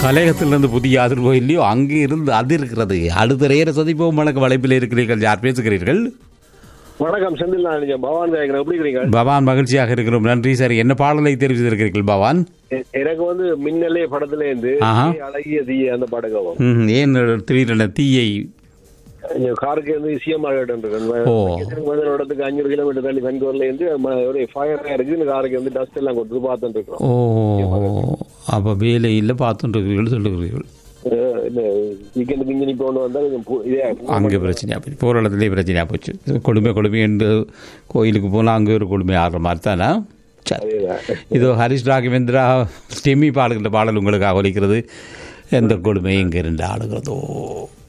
கலையகத்திலிருந்து புதிய அதிர்வோ இல்லையோ அங்கே இருந்து அது இருக்கிறது அடுத்த நேர சந்திப்போம் வழக்கு வளைப்பில் இருக்கிறீர்கள் யார் பேசுகிறீர்கள் வணக்கம் செந்தில் நான் பவான் கேட்கிறேன் எப்படி இருக்கிறீங்க பவான் மகிழ்ச்சியாக இருக்கிறோம் நன்றி சார் என்ன பாடலை தெரிவு செய்திருக்கிறீர்கள் பவான் எ- எனக்கு வந்து மின்னலே படத்துல இருந்து ஆஹா. ஏ அழகிய தீய அந்த பாடகம் ம், ஏன் திடீரென தீயை காருக்கு வந்து சிஎம் ஆகிட்டு ஓ. வந்து இடத்துக்கு அஞ்சூறு கிலோமீட்டர் தள்ளி வெங்கூர்ல இருந்து ம- ஒரு ஃபயர் இருக்கு இந்த காருக்கு வந்து டஸ்ட் எல்லாம் கொடுத்து பார்த்துட்டு இருக்கோம் ஓ அப்போ வேலையில் பார்த்துட்டு இருக்கிறீர்கள் சொல்லுகிறீர்கள் அஹ் இல்ல வீக்கெண்ட் மிஞ்சி கொண்டு வந்தா கொஞ்சம் பு- இதே அங்கே பிரச்சனையாக போச்சு போகிற இடத்துலேயே பிரச்சனையாக போச்சு கொடுமை கொடுமை என்று கோயிலுக்கு போனால் அங்கே ஒரு கொடுமை ஆடுற மாதிரி தானே சரி அதேதான். இதோ ஹரிஷ் ராகவேந்திரா ஸ்டெமி பாடுகின்ற பாடல் உங்களுக்காக ஒலிக்கிறது எந்த கொடுமை இங்கே இருந்து ஆடுகிறதோ